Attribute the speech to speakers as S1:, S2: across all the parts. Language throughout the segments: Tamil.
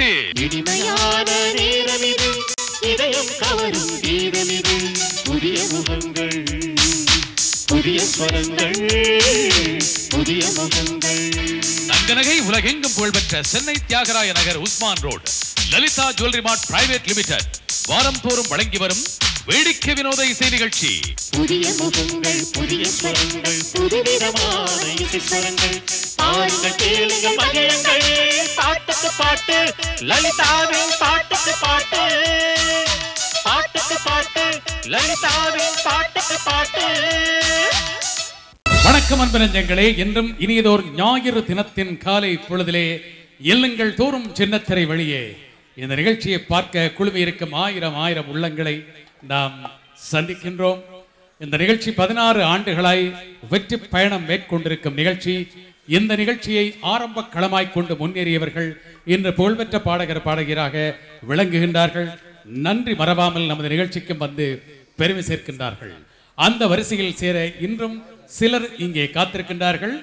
S1: பாட்டு
S2: இனிமையான நேரம் இது இதயம் கவரும் கீதம் இது புதிய முகங்கள் புதிய ஸ்வரங்கள் புதிய முகங்கள்
S1: தங்கநகை உலகெங்கும் புகழ்பெற்ற Chennai Thyagaraya Nagar Usman road Lalitha jewellery mart private limited வாரம் தோறும் வழங்கி வரும் வேடிக்கை வினோத இசை நிகழ்ச்சி
S2: புதிய முகங்கள் புதிய ஸ்வரங்கள் புதுவிதமான இசை ஸ்வரங்கள் பாருங்கள் கேளுங்கள் மகிழுங்கள் பாட்டுக்கு பாட்டு லலிதாவின் பாட்டுக்கு பாட்டு பாட்டுக்கு பாட்டு லலிதாவின் பாட்டுக்கு பாட்டு
S1: வணக்கம் அன்பு நெஞ்சங்களே என்றும் இனியதோர் ஞாயிறு தினத்தின் காலை பொழுதிலே எல்லுங்கள் தோறும் சின்னத்திரை வழியே இந்த நிகழ்ச்சியை பார்க்க குழுமி இருக்கும் ஆயிரம் ஆயிரம் உள்ளங்களை நாம் சந்திக்கின்றோம் இந்த நிகழ்ச்சி பதினாறு ஆண்டுகளாய் வெற்றி பயணம் மேற்கொண்டிருக்கும் நிகழ்ச்சி இந்த நிகழ்ச்சியை ஆரம்ப களமாய் கொண்டு முன்னேறியவர்கள் இன்று புகழ்பெற்ற பாடகர் பாடகியராக விளங்குகின்றார்கள் நன்றி மறவாமல் நமது நிகழ்ச்சிக்கும் வந்து பெருமை சேர்க்கின்றார்கள் அந்த வரிசையில் சேர இன்றும் சிலர் இங்கே காத்திருக்கின்றார்கள்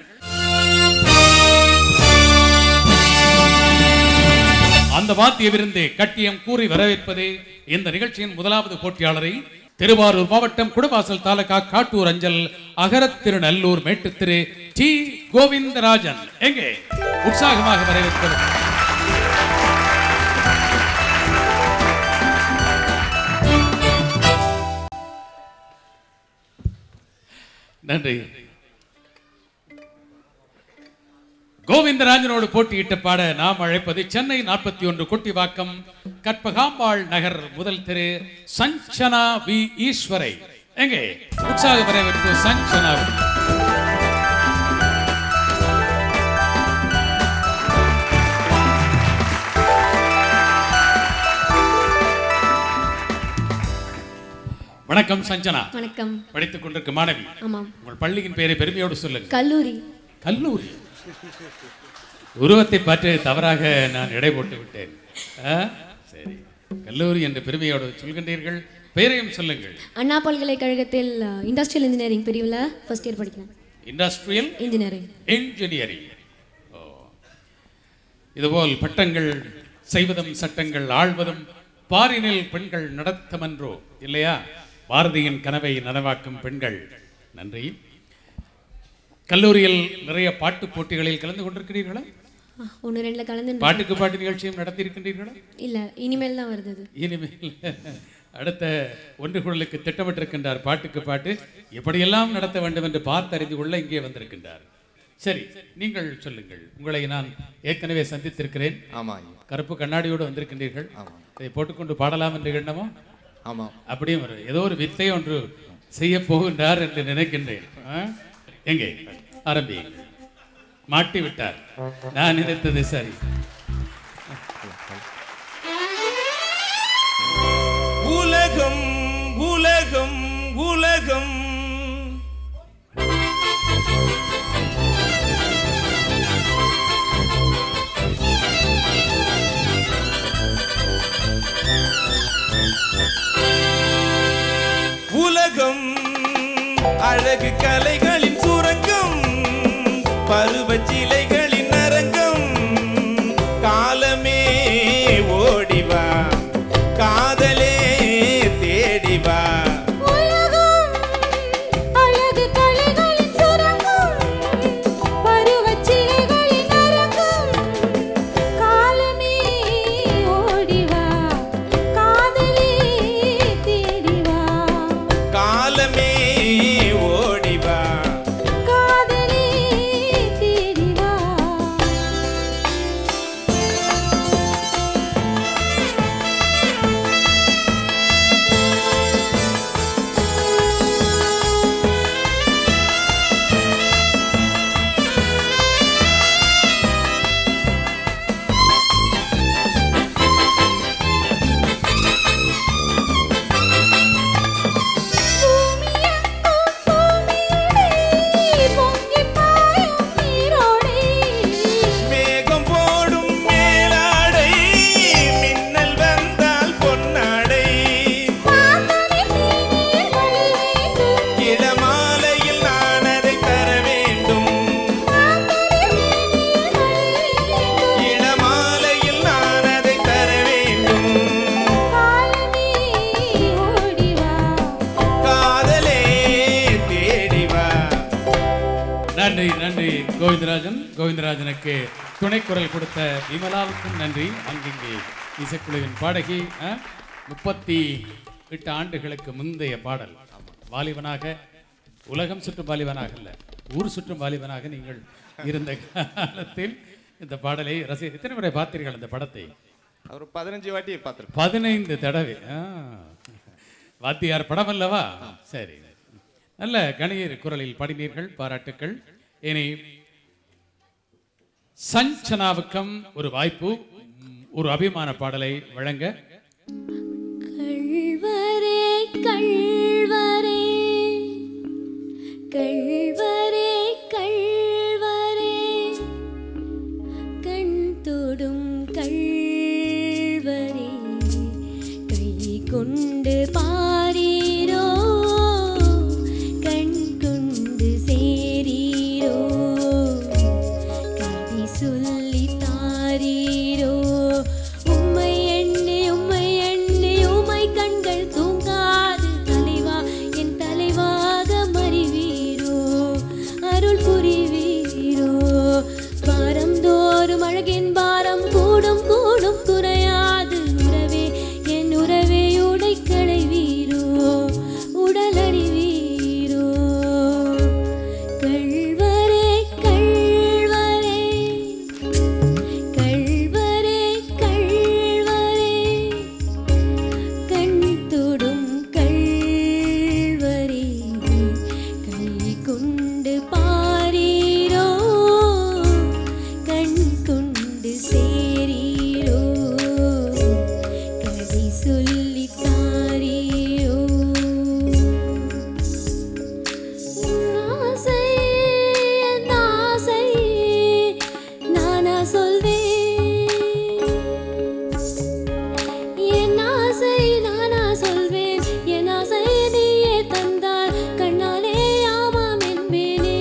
S1: அந்த வாத்திய விருந்து கட்டியம் கூறி வரவேற்பது இந்த நிகழ்ச்சியின் முதலாவது போட்டியாளரை திருவாரூர் மாவட்டம் குடவாசல் தாலுகா காட்டூர் அஞ்சல் அகரத் திருநல்லூர் மேட்டு திரு டி கோவிந்தராஜன் எங்கே உற்சாகமாக வரவேற்கிறது நன்றி கோவிந்தராஜனோடு போட்டியிட்டு பாட நாம் அழைப்பது சென்னை நாற்பத்தி ஒன்று கொட்டிவாக்கம் கற்பகாம்பாள் நகர் முதல் திரு சஞ்சனா வி ஈஸ்வரை எங்கே உற்சாக வரவேற்பு சஞ்சனா வணக்கம் சஞ்சனா
S3: வணக்கம்
S1: படித்துக் கொண்டிருக்கும் மாணவி
S3: ஆமாம்
S1: உங்கள் பள்ளியின் பெயரை பெருமையோடு சொல்லுங்க
S3: கல்லூரி
S1: கல்லூரி உருவத்தை பார்த்து தவறாக நான் எடை போட்டு விட்டேன் ஆ? சரி கல்லூரி என்று பெருமையோடு சொல்கின்றீர்கள் பெயரையும் சொல்லுங்கள்
S3: அண்ணா பல்கலைக்கழகத்தில் இண்டஸ்ட்ரியல் இன்ஜினியரிங் பிரிவில் ஃபர்ஸ்ட் இயர் படிக்கிறேன்
S1: இண்டஸ்ட்ரியல்
S3: இன்ஜினியரிங்
S1: இன்ஜினியரிங் ஓ இதுபோல் பட்டங்கள் செய்வதும் சட்டங்கள் ஆள்வதும் பாரினில் பெண்கள் நடத்தமன்றோ இல்லையா பாரதியின் கனவை நனவாக்கும் பெண்கள் நன்றி கல்லூரியில் நிறைய பாட்டு போட்டிகளில் கலந்து கொண்டிருக்கிறீர்களா
S3: ஒன்று ரெண்டில் கலந்து
S1: பாட்டுக்கு பாட்டு நிகழ்ச்சியும் நடத்தியிருக்கின்றீர்களா
S3: இல்லை இனிமேல் தான் வருது அது
S1: இனிமேல் அடுத்த ஒன்று குழலுக்கு திட்டமிட்டிருக்கின்றார் பாட்டுக்கு பாட்டு எப்படியெல்லாம் நடத்த வேண்டும் என்று பார்த்து அறிந்து கொள்ள இங்கே வந்திருக்கின்றார் சரி நீங்கள் சொல்லுங்கள் உங்களை நான் ஏற்கனவே சந்தித்திருக்கிறேன்
S4: ஆமா ஐயா
S1: கருப்பு கண்ணாடியோடு வந்திருக்கின்றீர்கள் இதை போட்டுக்கொண்டு பாடலாம் என்று எண்ணமோ
S4: ஆமாம்
S1: அப்படியும் ஒரு ஏதோ ஒரு வித்தை ஒன்று செய்ய போகின்றார் என்று நினைக்கின்றேன் ஆ? எங்கே ஆரம்பியுங்கள் மாட்டி விட்டார் நான் நினைத்தது சரி
S5: உலகம் உலகம் உலகம் உலகம் அழகு கலைகளின் சுரங்கம் பருவச் சிலைகளின் அரங்கம் காலமே ஓடிவா காதலே தேடிவா
S6: உலகம் அழகு கலைகளின் சுரங்கம் பருவச் சிலைகளின் அரங்கம் காலமே ஓடிவா காதலே தேடிவா
S5: காலமே ஓடிவா
S6: காதலே தேடிவா பூமியே
S1: நன்றி நன்றி கோவிந்தராஜன் கோவிந்தராஜனுக்கு துணைக்குரல் கொடுத்த விமலாவுக்கும் நன்றி அங்கிங்கே இசைக்குழுவின் பாடகி ஆ, முப்பத்தி எட்டு ஆண்டுகளுக்கு முந்தைய பாடல் வாலிபனாக உலகம் சுற்றும் வாலிபனாக அல்ல ஊர் சுற்றும் வாலிபனாக நீங்கள் இருந்த காலத்தில் இந்த பாடலை ரசி எத்தனை முறை பார்த்தீர்கள் இந்த படத்தை
S5: ஒரு பதினஞ்சு வாட்டி பார்த்துருப்பேன்
S1: பதினைந்து தடவை ஆ. வாத்தியார் படம் அல்லவா சரி நல்ல கணீர் குரலில் பாடினீர்கள் பாராட்டுக்கள் இனி சஞ்சனாவுக்கும் ஒரு வாய்ப்பு ம், ஒரு அபிமான பாடலை வழங்க
S3: கள்வரே கள்வரே கள்வரே கள்வரே கண் தொடும் கள்வரே கை கொண்டு பாரீரோ கண் கொண்டு சேரீரோ கதை சொல்லி தாரீரோ உம்மை எண்ணி உம்மை எண்ணி உம்மை கண்கள் தூங்காது தலைவா என் தலைவாக மறிவீரோ அருள் புரிவீரோ பாரம் தோறும் அழகின் பாரம் கூடும் கூடும் குறையாது உறவே என் உறவே உடை களைவீரோ உடலடிவீரோ கள்வரே கள்வரே கள்வரே கள்வரே கண் தொடும் கள்வரே கை கொண்டு பாரீரோ கண் கொண்டு சேரீரோ கதை சொல்லி தாரீரோ ஆசை என் ஆசை நானா சொல்வேன் என் ஆசை நானா சொல்வேன் என் ஆசை நீயே தந்தால் கண்ணாலே ஆமாம் என்பேனே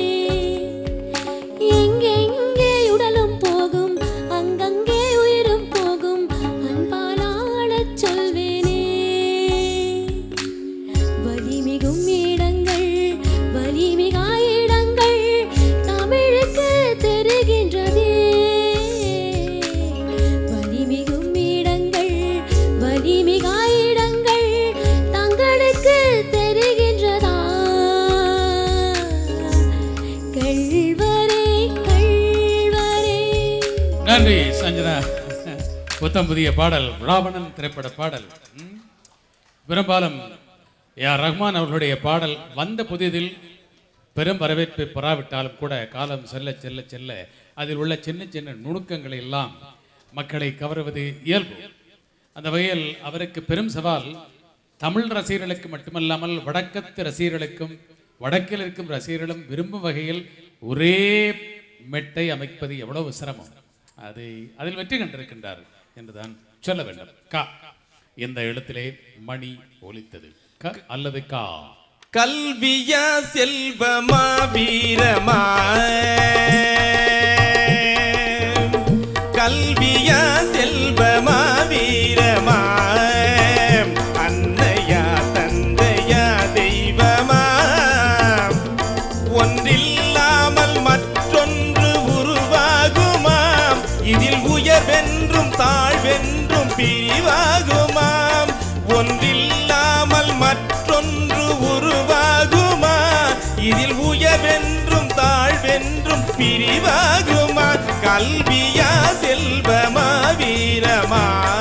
S3: எங்கெங்கே உடலும் போகும் அங்கங்கே உயிரும் போகும் அன்பாலாடச் சொல்வேனே வலிமிகும் இடங்கள் வலிமிகா இடங்கள் தமிழுக்கு தெரிகின்றதே வலிமிகும் இடங்கள் வலிமிகா இடங்கள் தங்களுக்கு தெரிகின்றதா கள்வரே கள்வரே
S1: நன்றி சஞ்சனா புத்தம் புதிய பாடல் ராவணன் திரைப்பட பாடல் ம். பெரும்பாலும் யார் ரஹ்மான் அவர்களுடைய பாடல் வந்த புதிதில் பெரும் வரவேற்பை பெறாவிட்டாலும் கூட காலம் செல்ல செல்ல செல்ல அதில் உள்ள சின்ன சின்ன நுணுக்கங்களை எல்லாம் மக்களை கவருவது இயல்பு அந்த வகையில் அவருக்கு பெரும் சவால் தமிழ் ரசிகர்களுக்கு மட்டுமல்லாமல் வடக்கத்து ரசிகர்களுக்கும் வடக்கில் இருக்கும் ரசிகர்களும் விரும்பும் வகையில் ஒரே மெட்டை அமைப்பது எவ்வளவு சிரமம் அது அதில் வெற்றி கண்டிருக்கின்றார் என்றுதான் சொல்ல வேண்டும் கா இந்த எழுத்திலே மணி ஒலித்தது க அல்லது கா
S5: கல்வியா செல்வமா வீரமா கல்வியா செல்வமா வீரமா அன்னையா தந்தையா தெய்வமா ஒன்றில்லாமல் மற்றொன்று உருவாகுமாம் இதில் உயர்வென்றும் தாழ்வென்றும் பிரிவாகுமாம் ஒன்றில்லாமல் மற்றொன்று உருவாகுமா இதில் உயர்வென்றும் தாழ்வென்றும் பிரிவாகுமா கல்வியா செல்வமா வீரமா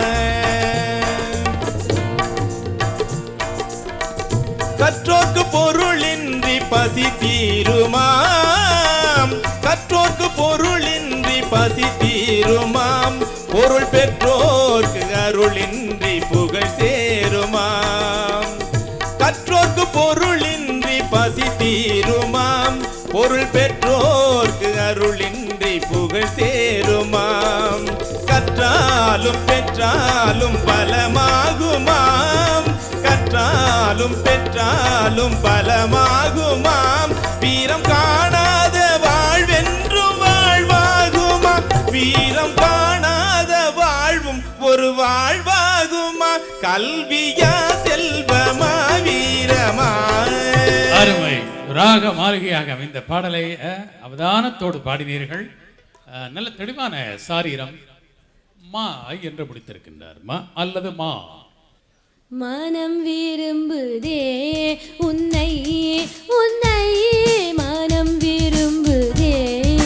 S5: கற்றோர்க்கு பொருளின்றி பசி தீருமாம் கற்றோர்க்கு பொருளின்றி பசி தீருமாம் பொருள் பெற்றோர்க்கு அருளின்றி புகழ் சேருமாம் கற்றோர்க்கு பொருளின்றி பசி தீருமாம் பொருள் பெற்றோர்க்கு அருளின்றி புகழ் சேருமாம் கற்றாலும் பெற்றாலும் பலமாகுமாம் கற்றாலும் பெற்றாலும் பலமாகுமாம் வீரம் காணாத வாழ்வென்றும் வாழ்வாகுமா வீரம் காணாத வாழ்வும் ஒரு வாழ்வாகுமா கல்வியா செல்வமா வீரமா
S1: அருமை ராக மாளிகையாக அமைந்த பாடலை அஹ், அவதானத்தோடு பாடினீர்கள் அஹ், நல்ல தெளிவான சாரீரம் மா என்று முடித்திருக்கின்றார் மா அல்லது மா
S3: மனம் விரும்புதே உன்னை உன்னை மனம் விரும்புதே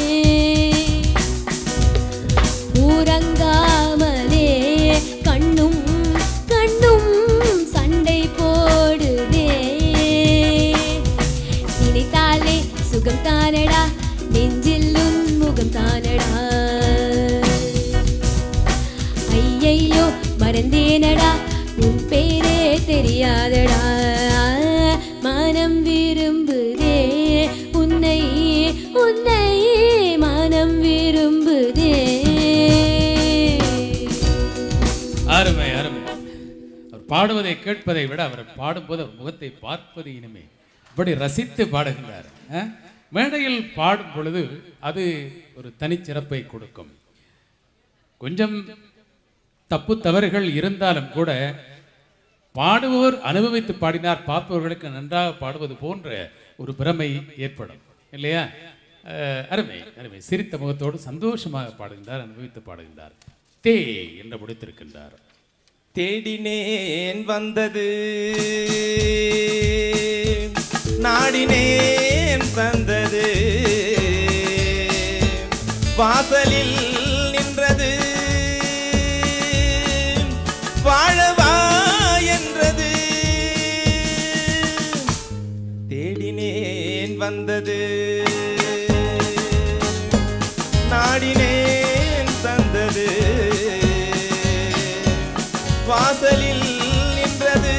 S3: உறங்காமலே கண்ணும் கண்ணும் சண்டை போடுதே நினைத்தாலே சுகம் தானடா நெஞ்சில் உன் முகம் தானடா ஐயையோ மறந்தேனடா உன் பேரே தெரியாதடா மனம் விரும்புதே உன்னை உன்னை மனம் விரும்புதே
S1: அருமை அருமை அவர் பாடுவதை கேட்பதை விட அவர் பாடும்போது அவர் முகத்தை பார்ப்பது இனிமே இப்படி ரசித்து பாடுகின்றார் அஹ்? மேடையில் பாடும் பொழுது அது ஒரு தனிச்சிறப்பை கொடுக்கும் கொஞ்சம் தப்பு தவறுகள் இருந்தாலும் கூட பாடுபவர் அனுபவித்து பாடினார் பார்ப்பவர்களுக்கு நன்றாக பாடுவது போன்ற ஒரு பிரமை ஏற்படும் இல்லையா அஹ், அருமை அருமை சிரித்த முகத்தோடு சந்தோஷமாக பாடுகின்றார் அனுபவித்து பாடுகின்றார் தே என்று முடித்திருக்கின்றார்
S5: தேடினேன் வந்தது நாடினேன் தந்தது வாசலில் நின்றது வாழவா என்றது தேடினேன் வந்தது நாடினேன் தந்தது வாசலில் நின்றது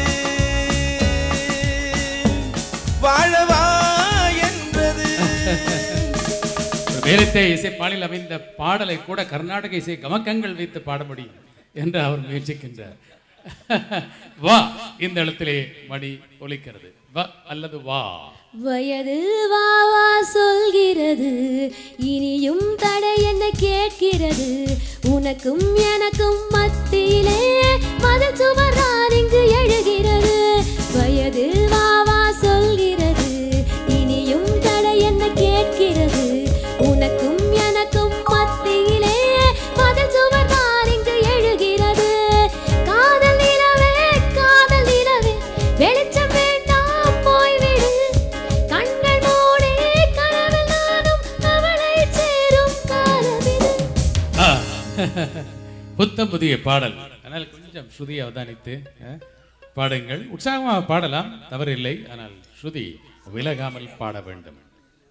S5: வாழவா என்றது
S1: ஒரு வேலித்தே இசைப்பாணில் அமைந்த பாடலை கூட கர்நாடக இசை கமக்கங்கள் வைத்து பாட முடியும் என்று அவர் முயற்சிக்கின்றார் வா இந்த இடத்திலே மணி ஒலிக்கிறது வா அல்லது வா
S3: வயது வா வா சொல்கிறது இனியும் தடை என்ன கேட்கிறது உனக்கும் எனக்கும் மத்தியிலே மதல் சுவரான் இங்கு எழுகிறது வயது வா வா சொல்கிறது இனியும் தடை என்ன கேட்கிறது உனக்கும் எனக்கும் மத்தியிலே மதல் சுவரான் இங்கு எழுகிறது காதல் நிலவே காதல் நிலவே வெளிச்சம் வேண்டாம் போய்விடு கண்கள் மூடி கனவில் நானும் அவளை சேரும் காலமிது
S1: ஆ, புத்தம் புதிய பாடல் ஆனால் கொஞ்சம் ஸ்ருதியை அவதானித்து அஹ், பாடுங்கள் உற்சாகமாக பாடலாம் தவறில்லை ஆனால் ஸ்ருதி விலகாமல் பாட வேண்டும்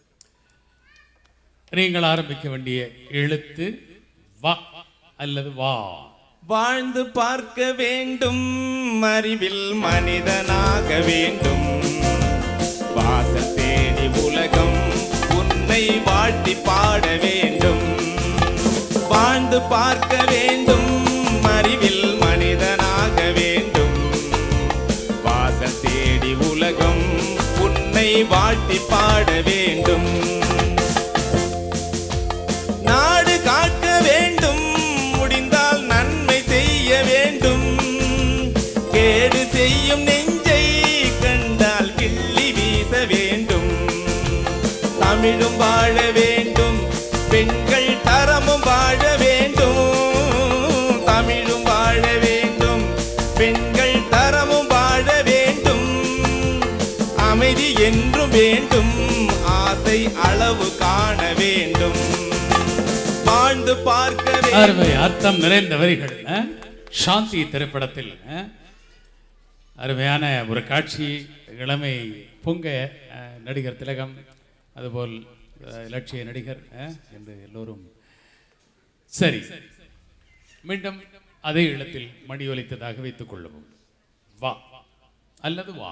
S1: நீங்கள் ஆரம்பிக்க வேண்டிய எழுத்து வா அல்லது வா
S5: வாழ்ந்து பார்க்க வேண்டும் அறிவில் மனிதனாக வேண்டும் வாசல் தேடி உலகம் உன்னை வாழ்த்தி பாட வேண்டும் வாழ்ந்து பார்க்க வேண்டும் அறிவில் மனிதனாக வேண்டும் வாசல் தேடி உலகம் உன்னை வாழ்த்தி பாட வேண்டும் நாடு காக்க வேண்டும் முடிந்தால் நன்மை செய்ய வேண்டும் கேடு செய்யும் நெஞ்சை கண்டால் கிள்ளி வீச வேண்டும் தமிழும் வாழ வேண்டும் பெண்கள் தரமும் வாழ வேண்டும் தமிழும் வாழ வேண்டும் பெண்கள் தரமும் வாழ வேண்டும் அமைதி என்றும் வேண்டும் ஆசை அளவு காண வேண்டும் வாழ்ந்து பார்க்க வேண்டும்
S1: அருமை அர்த்தம் நிறைந்த வரிகள் அஹ்? சாந்தி திரைப்படத்தில் அஹ்? அருமையான ஒரு காட்சி இளமை பொங்க அஹ், நடிகர் திலகம் அதுபோல் அஹ், இலட்சிய நடிகர் அஹ், என்று எல்லோரும் சரி மீண்டும் அதே இடத்தில் மணி ஒலித்ததாக வைத்துக் கொள்ளுவோம் வா அல்லது வா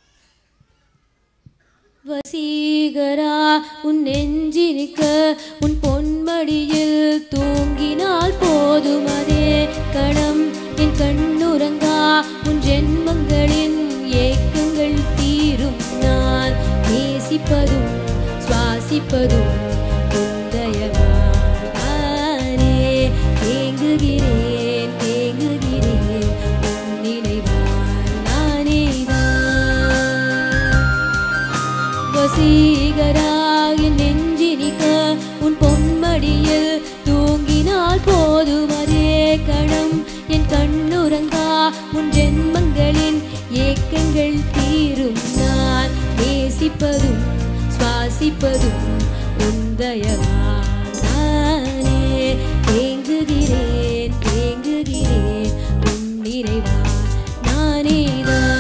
S3: வசீகரா உன் நெஞ்சினிக்க உன் பொன்மடியில் தூங்கினால் போதும் அதே கணம் என் கண்ணுறங்கா உன் ஜென்மங்களின் ஏக்கங்கள் தீரும் நான் நேசிப்பதும் சுவாசிப்பதும் உந்தயமானே தேங்குகிறேன் தேங்குகிறேன் உன் நினைவால் நானேதான் வசீகராகி நெஞ்சினிக்க உன் பொன்மடியில் தூங்கினால் போதும் அதே கணம் என் கண்ணுறங்கா உன் ஜென்மங்களின் ஏக்கங்கள் தீரும் நான் நேசிப்பதும் சுவாசிப்பதும் உந்தயவா நானே தேங்குகிறேன் தேங்குகிறேன் உன் நிறைவா நானேதான்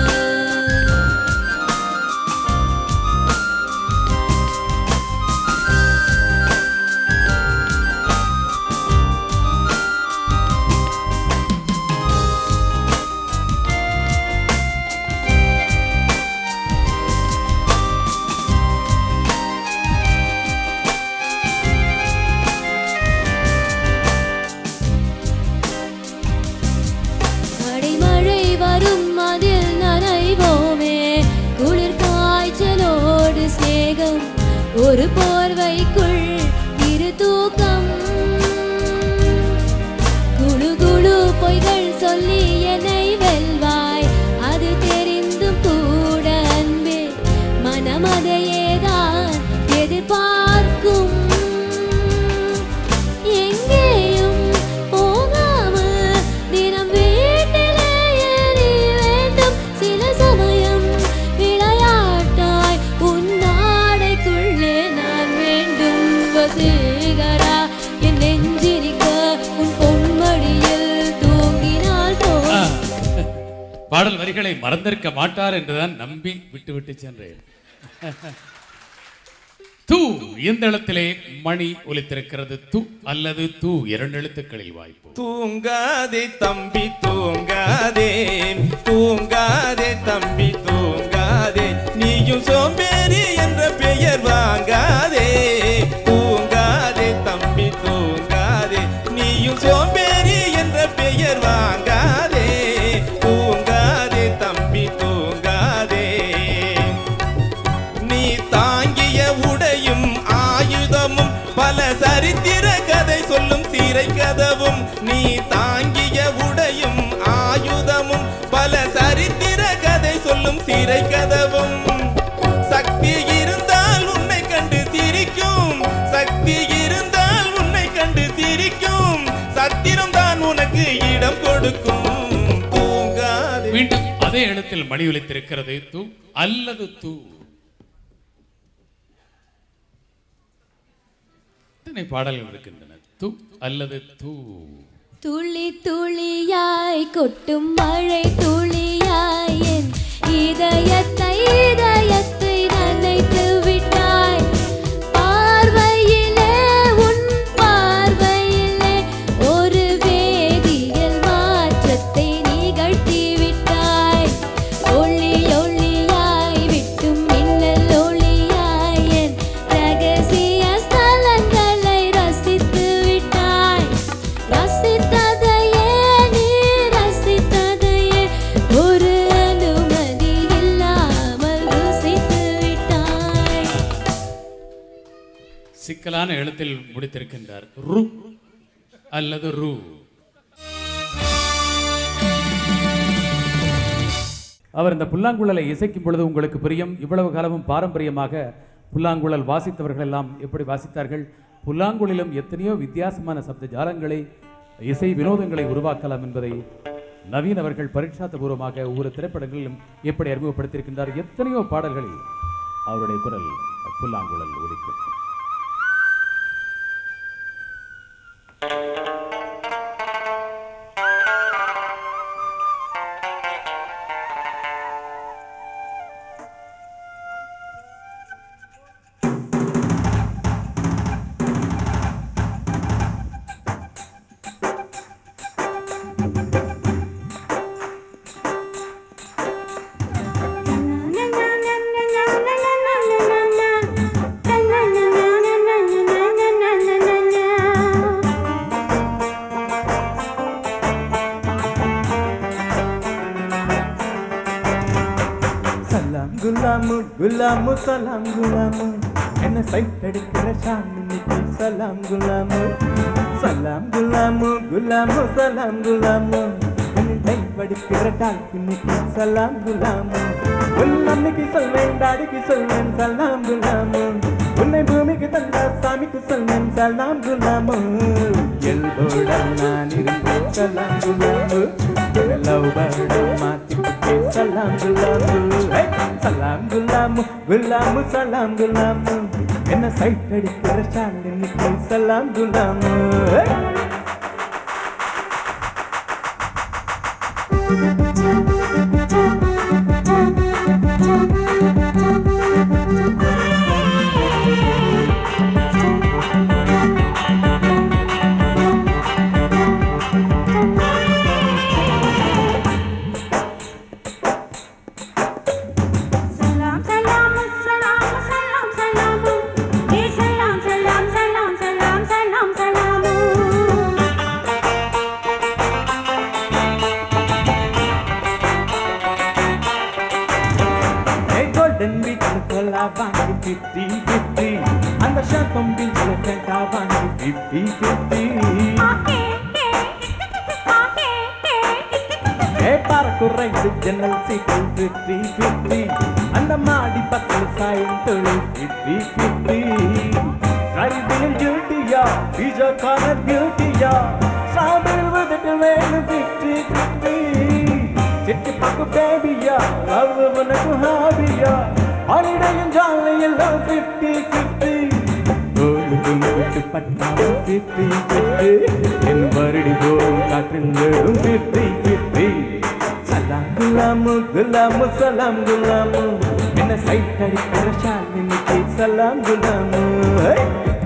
S3: அடைமழை வரும் அதில் நனைவோமே குளிர் காய்ச்சலோடு சிநேகம் ஒரு போர்வைக்குள் இரு தூக்கம் குழு குழு பொய்கள் சொல்லி என்னை வெல்வாய் அது தெரிந்தும் கூட அன்பே மனமதையேதான் எதிர்பார்க்கும் எங்கேயும் போகாமல் தினம் வீட்டிலேயே நீ வேண்டும் சில சமயம் விளையாட்டாய் உன் நாடைக்குள்ளே நான் வேண்டும் வசீகரா என் நெஞ்சினிக்க உன் பொன்மடியில் தூங்கினால்
S1: ஆ,
S3: போதும்
S1: பாடல் வரிகளை மறந்திருக்க மாட்டார் என்றுதான் நம்பி விட்டு விட்டு சென்றேன் தூ இந்த இடத்திலே மணி ஒலித்திருக்கிறது து அல்லது தூ இரண்டு எழுத்துக்களில் வாய்ப்பு
S5: தூங்காதே தம்பி தூங்காதே தூங்காதே தம்பி தூங்காதே நீயும் சோம்பேறி என்ற பெயர் வாங்காதே தூங்காதே தம்பி தூங்காதே நீயும் சோம்பேறி என்ற பெயர் வாங்காதே தூங்காதே தம்பி தூங்காதே நீ தாங்கிய உடையும் ஆயுதமும் பல சரித்திர கதை சொல்லும் சீரை கதவும் நீ தாங்கிய உடையும் ஆயுதமும் பல சரித்திர கதை சொல்லும் சீரை கதவும் சக்தி இருந்தால் உன்னை கண்டு சிரிக்கும் சக்தி இருந்தால் உன்னை கண்டு சிரிக்கும் சத்திரம் தான் உனக்கு இடம் கொடுக்கும் தூங்காதே
S1: மீண்டும் அதே எழுத்தில் மணி ஒலித்திருக்கிறது து அல்லது தூ இத்தனை பாடல்கள் இருக்கின்றன து அல்லது தூ
S3: துளி துளியாய் கொட்டும் மழை துளியாய் என் இதயத்தை இதயத்தை நனைத்து விட்டாய் பார்வையிலே உன் பார்வையிலே ஒரு வேதியியல் மாற்றத்தை நிகழ்த்தி விட்டாய் ஒளி ஒளியாய் விட்டும் மின்னல் ஒளியாய் என் ரகசிய ஸ்தலங்களை ரசித்து விட்டாய் ரசித்ததையே நீ ரசித்ததையே ஒரு அனுமதி இல்லாமல் ருசித்து விட்டாய்
S1: சிக்கலான எழுத்தில் முடித்திருக்கின்றார் ரு அல்லது ரு அவர் இந்த புல்லாங்குழலை இசைக்கும் பொழுது உங்களுக்கு பிரியம் இவ்வளவு காலமும் பாரம்பரியமாக புல்லாங்குழல் வாசித்தவர்கள் எல்லாம் எப்படி வாசித்தார்கள் புல்லாங்குழலிலும் எத்தனையோ வித்தியாசமான சப்த ஜாலங்களை இசை வினோதங்களை உருவாக்கலாம் என்பதை நவீன் அவர்கள் பரீட்சாத்தபூர்வமாக ஒவ்வொரு திரைப்படங்களிலும் எப்படி அறிமுகப்படுத்தியிருக்கின்றார் எத்தனையோ பாடல்களில் அவருடைய குரல் புல்லாங்குழல் ஒலிக்கும்
S4: சலாம் குலாமு குலாமு சலாம் குலாமு என்ன சைட் அடிக்கிற ஷாமினிக்கு சலாம் குலாமு சலாம் குலாமு குலாமு சலாம் குலாமு என்ன டைப் அடிக்கிற டால்பினிக்கு சலாம் குலாமு உன் அம்மிக்கு சொல்வேன் டாடிக்கு சொல்வேன் சலாம் குலாமு உன்னை பூமிக்கு தந்த சாமிக்கு சொல்வேன் சலாம் குலாமு எல்போட நான் இருந்தேன் சலாம் குலாமு லவ் பேர்டம் மாத்தி விட்டேன் சலாம் குலாமு ஹே! சலாம் குலாமு குலாமு சலாம் குலாமு என்ன சைட் அடிக்கிற சாலினிக்கு சலாம் குலாமு ஹே!
S6: Salam salam salam salam salam Ye salam salam salam salam salam salam
S4: Hey, golden beach kola bangi 50 50 அந்த ஷாப்பம் பீச்ல கண்டா வாங்கி 50 50 ஏ பார்க்கு ரைட்டு ஜன்னல் சீட்டு 50 50 அந்த மாடி பக்கல் சாயும் தொழில் 50 50 டிரைவிங் டியூட்டியா பீஜா கார்னர் பியூட்டியா சாமில் விதுட்டு வேணும் 50 50 சிட்டி பக்கு பேபியா லவ் உனக்கு ஹாபியா ஹாலிடேயும் ஜாலி எல்லாம் 50 50 கோலுக்கும் விட்டு பட்டாலும் 50 50 என் வருடி போகும் காற்றில் வேடும் 50 50 சலாம் குலாமு குலாமு சலாம் குலாமு என்ன சைட் அடிக்கிற ஷாலினிக்கு சலாம் குலாமு ஹே!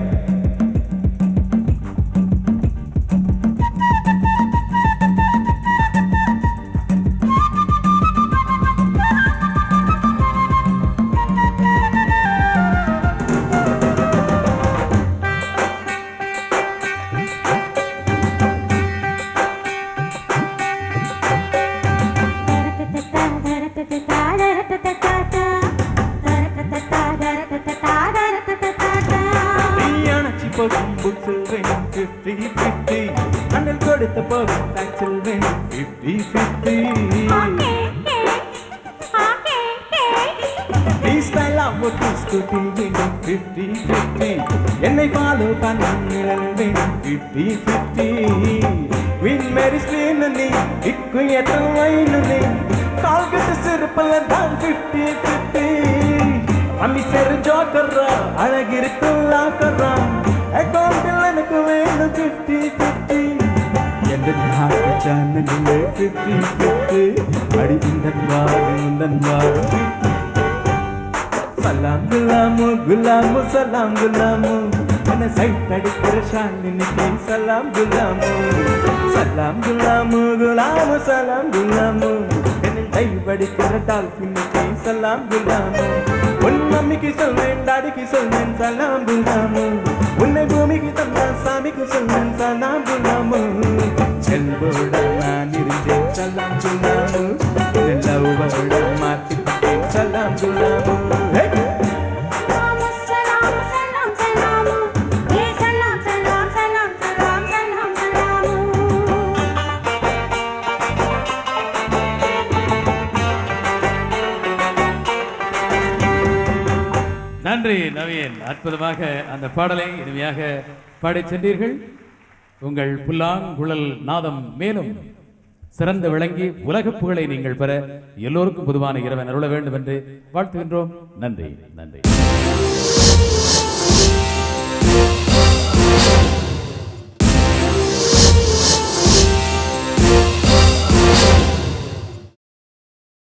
S4: தீயணைச்சி போகும் புக்ஸில் வேணும் 50 50 அண்ணல் கொடுத்த போகும் டாக்ஸில் வேணும் 50 50 நீ ஸ்டைலா ஓட்டு ஸ்கூட்டி வேணும் 50 50 என்னை ஃபாலோ பண்ண நிழல் வேணும் 50 50 வின் மேரி ஸ்கிரீன் நீ இக்கு எத்தனை வைனு நீ கால் கட்டு சிறுப்பல தான் 50 50 அம்மி செரு ஜோக்கர்ரா அழகிருக்கும் லாக்கர்ரா அக்கௌண்டில் எனக்கு வேணும் 50 50 எந்த நாட்டு சேனலில் 50 50 அடி இந்த வாரு இந்த வாரு 50 சலாம் குலாமு குலாமு சலாம் குலாமு என்ன சைட் அடிக்கிற ஷாலினிக்கு சலாம் குலாமு சலாம் குலாமு குலாமு சலாம் குலாமு என்னை டைவடிக்கிற டால்பினுக்கு சலாம் குலாமு உன் மம்மிக்கு சொல்வேன் டாடிக்கு சொல்வேன் சலாம் குலாமு உன்னை பூமிக்கு தந்த சாமிக்கு சொல்வேன் சலாம் குலாமு செல்வோட நான் இருந்தேன் சலாம் குலாமு லவ்வோட மாத்திக்கிட்டேன் சலாம் குலாமு Hey!
S1: நன்றி நவீன் அற்புதமாக அந்த பாடலை இனிமையாக பாடிச் சென்றீர்கள் உங்கள் புல்லாங்குழல் நாதம் மேலும் சிறந்து விளங்கி உலகப் புகழை நீங்கள் பெற எல்லோருக்கும் பொதுவான இறைவன் அருள வேண்டும் என்று வாழ்த்துகின்றோம் நன்றி நன்றி